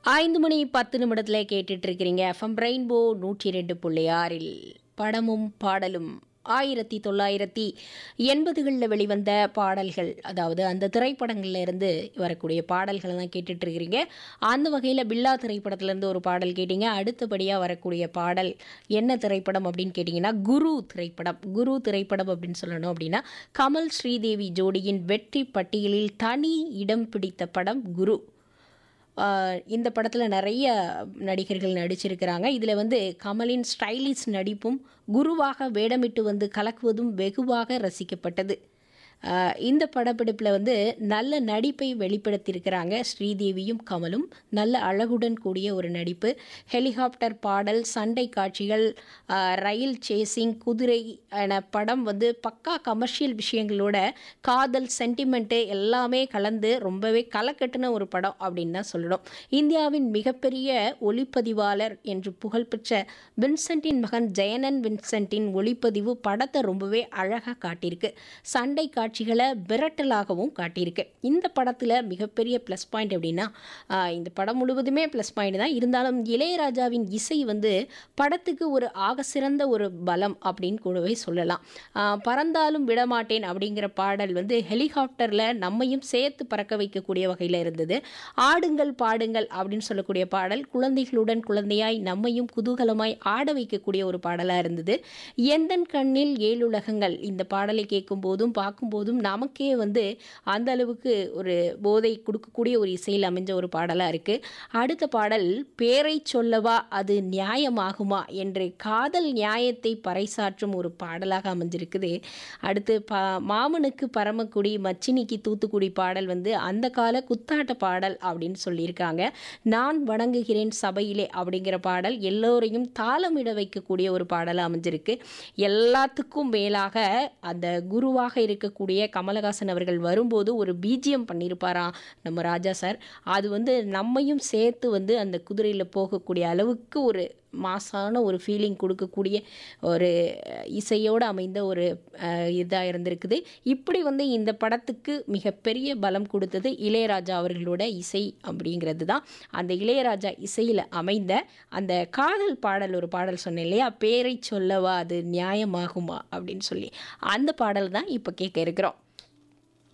ஐந்து மணி பத்து நிமிடத்தில் கேட்டுட்டு இருக்கிறீங்க எஃப்எம் ரெயின்போ நூற்றி ரெண்டு புள்ளி ஆறில் படமும் பாடலும் ஆயிரத்தி தொள்ளாயிரத்தி எண்பதுகளில் வெளிவந்த பாடல்கள் அதாவது அந்த திரைப்படங்கள்ல இருந்து வரக்கூடிய பாடல்களை தான் கேட்டுட்டு இருக்கிறீங்க அந்த வகையில் பில்லா திரைப்படத்திலேருந்து ஒரு பாடல் கேட்டீங்க அடுத்தபடியாக வரக்கூடிய பாடல் என்ன திரைப்படம் அப்படின்னு கேட்டிங்கன்னா குரு திரைப்படம் குரு திரைப்படம் அப்படின்னு சொல்லணும் அப்படின்னா கமல் ஸ்ரீதேவி ஜோடியின் வெற்றி பட்டியலில் தனி இடம் பிடித்த படம் குரு ஆஹ் இந்த படத்தில் நிறைய நடிகர்கள் நடிச்சிருக்கிறாங்க இதில் வந்து கமலின் ஸ்டைலிஷ் நடிப்பும் குருவாக வேடமிட்டு வந்து கலக்குவதும் வெகுவாக ரசிக்கப்பட்டது ஆஹ் இந்த படப்பிடிப்பில் வந்து நல்ல நடிப்பை வெளிப்படுத்தியிருக்கிறாங்க ஸ்ரீதேவியும் கமலும் நல்ல அழகுடன் கூடிய ஒரு நடிப்பு ஹெலிகாப்டர் பாடல் சண்டை காட்சிகள் ஆஹ் ரயில் சேசிங் குதிரை என படம் வந்து பக்கா கமர்ஷியல் விஷயங்களோட காதல் சென்டிமெண்ட்டு எல்லாமே கலந்து ரொம்பவே கலக்கட்டுன ஒரு படம் அப்படின்னு தான் சொல்லணும் இந்தியாவின் மிகப்பெரிய ஒளிப்பதிவாளர் என்று புகழ்பெற்ற வின்சென்ட்டின் மகன் ஜெயனன் வின்சென்ட்டின் ஒளிப்பதிவு படத்தை ரொம்பவே அழகாக காட்டியிருக்கு சண்டை காட்சிகளை விரட்டலாகவும் காட்டியிருக்கு இந்த படத்தில் மிகப்பெரிய ப்ளஸ் பாயிண்ட் அப்படின்னா ஆஹ் இந்த படம் முழுவதுமே ப்ளஸ் பாயிண்ட் தான் இருந்தாலும் இளையராஜாவின் இசை வந்து படத்துக்கு ஒரு ஆக சிறந்த ஒரு பலம் அப்படின்னு கூடவே சொல்லலாம் ஆஹ் பறந்தாலும் விடமாட்டேன் அப்படிங்கிற பாடல் வந்து ஹெலிகாப்டரில் நம்மையும் சேர்த்து பறக்க வைக்கக்கூடிய வகையில் இருந்தது ஆடுங்கள் பாடுங்கள் அப்படின்னு சொல்லக்கூடிய பாடல் குழந்தைகளுடன் குழந்தையாய் நம்மையும் குதூகலமாய் ஆட வைக்கக்கூடிய ஒரு பாடலாக இருந்தது எந்தன் கண்ணில் ஏழுலகங்கள் இந்த பாடலை கேட்கும் போதும் பார்க்கும்போதும் நமக்கே வந்து அந்த அளவுக்கு ஒரு போதை கொடுக்கக்கூடிய ஒரு இசையில் அமைஞ்ச ஒரு பாடலாக இருக்குது அடுத்த பாடல் பேரை சொல்லவா அது நியாயமாகுமா என்று காதல் நியாயத்தை பறைசாற்றும் ஒரு பாடலாக அமைஞ்சிருக்குது அடுத்து ப மாமனுக்கு பரமக்குடி மச்சினிக்கு தூத்துக்குடி பாடல் வந்து அந்த கால குத்தாட்ட பாடல் அப்படின்னு சொல்லியிருக்காங்க நான் வணங்குகிறேன் சபையிலே அப்படிங்கிற பாடல் எல்லோரையும் தாளமிட வைக்கக்கூடிய ஒரு பாடலாக அமைஞ்சிருக்கு எல்லாத்துக்கும் மேலாக அந்த குருவாக இருக்கக்கூடிய கமலஹாசன் அவர்கள் வரும்போது ஒரு பீஜியம் பண்ணியிருப்பாராம் நம்ம ராஜா சார் அது வந்து நம்மையும் சேர்த்து வந்து அந்த குதிரையில் போகக்கூடிய அளவுக்கு ஒரு மாசான ஒரு ஃபீலிங் கொடுக்கக்கூடிய ஒரு இசையோடு அமைந்த ஒரு இதாக இருந்திருக்குது இப்படி வந்து இந்த படத்துக்கு மிகப்பெரிய பலம் கொடுத்தது இளையராஜா அவர்களோட இசை அப்படிங்கிறது தான் அந்த இளையராஜா இசையில் அமைந்த அந்த காதல் பாடல் ஒரு பாடல் சொன்னேன் இல்லையா பேரை சொல்லவா அது நியாயமாகுமா அப்படின்னு சொல்லி அந்த பாடல் தான் இப்போ கேட்க இருக்கிறோம்